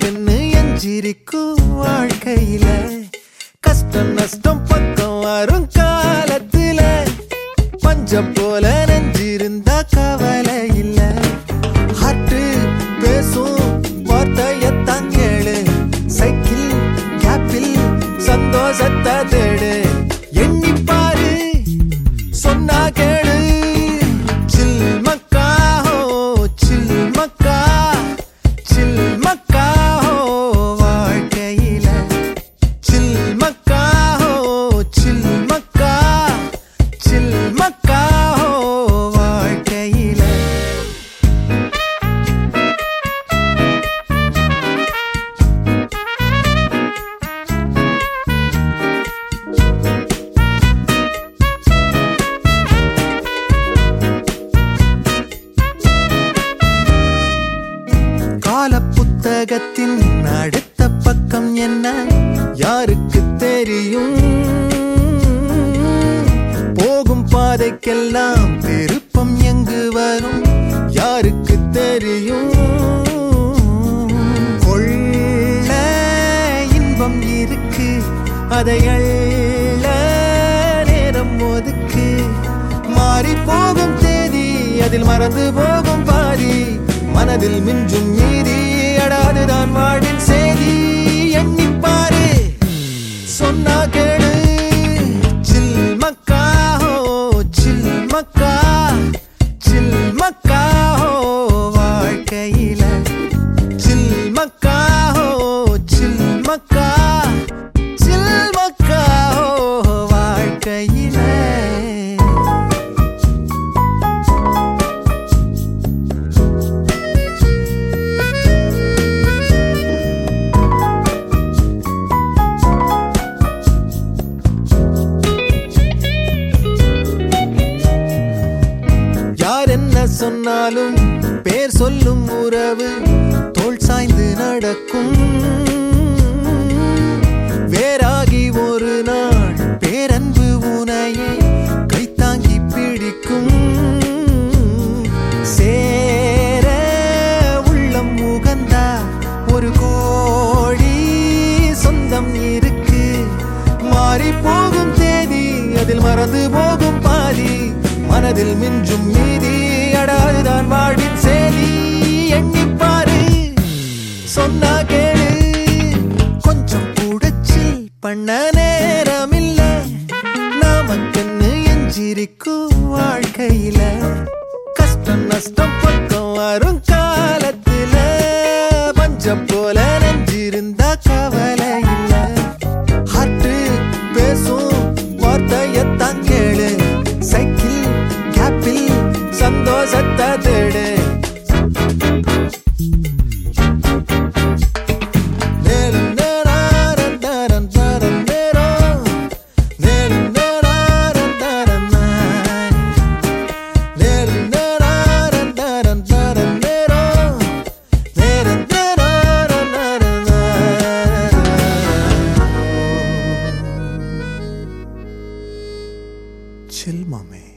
நமக்குன்னு எஞ்சிருக்கும் வாழ்க்கையில கஷ்டம் நஷ்டம் பக்கம் வரும் காலத்துல பஞ்சம் போல நெஞ்சிருந்தா கவலை இல்ல ஹார்ட்டு பேசும் வார்த்தையத்தான் கேளு சைக்கிள் கேப்பில் சந்தோஷத்தை தேடு எண்ணி பாரு சொன்னா கேளு சில் மக்கா ஹோ சில் மக்கா சில் மக்கா ஹோ வாழ்க்கையில சில் மக்கா ஹோ சில் மக்கா சில் மக்கா ஹோ வாழ்க்கையில கால புத்தகத்தின் அடுத்த பக்கம் என்ன யாருக்கு தெரியும் போகும் பாதைக்கெல்லாம் திருப்பம் எங்கு வரும் யாருக்கு தெரியும் கொள்ள இன்பம் இருக்கு அதை அள்ள நேரம் ஒதுக்கு மாறி போகும் தேதி அதில் மறந்து போகும் பாதி மனதில் மிஞ்சும் மீதி அடாதுதான் வாழ்வின் செய்தி எண்ணிப்பாரு சொன்னா கேளு சில் மக்கா ஹோ சில் மக்கா சில் மக்கா ஹோ வாழ்க்கையில சில் மக்கா ஹோ சில் மக்கா சில் மக்கா ஹோ வாழ்க்கையில யார் என்ன சொன்னாலும் பேர் சொல்லும் உறவு தோள் சாய்ந்து நடக்கும் வேறாகி ஒரு நாள் பேரன்பு உனையே கைத்தாங்கி பிடிக்கும் சேர உள்ளம் உகந்தா ஒரு கோடி சொந்தம் இருக்கு மாறி போகும் தேதி அதில் மறந்து போகும் பாதி மனதில் மிஞ்சும் மீதி அடாதுதான் வாழ்வின் சேதி எண்ணிப்பாரு சொன்னா கேளு கொஞ்சம் கூடச்சில் பண்ண நேரம் இல்ல நாமக்கண்ணு எஞ்சிருக்கும் வாழ்க்கையில கஷ்டம் நஷ்டம் பக்கம் வரும் காலத்துல பஞ்சம் போல நெஞ்சிருந்தா கவலை இல்ல ஹார்ட்டு பேசும் வார்த்தையத்தான் கேளு சைக்கிள் கேப்பில் சந்தோஷத்தை தேடு நேரு நேராரன் தாரன் தாரன் நேரோ. நேரு நேராரன் தாரன் நாய். நேரு நேராரன் தாரன் தாரன் நேரோ. நேரு நேராரன் தாரன் நாய். Chill, mommy.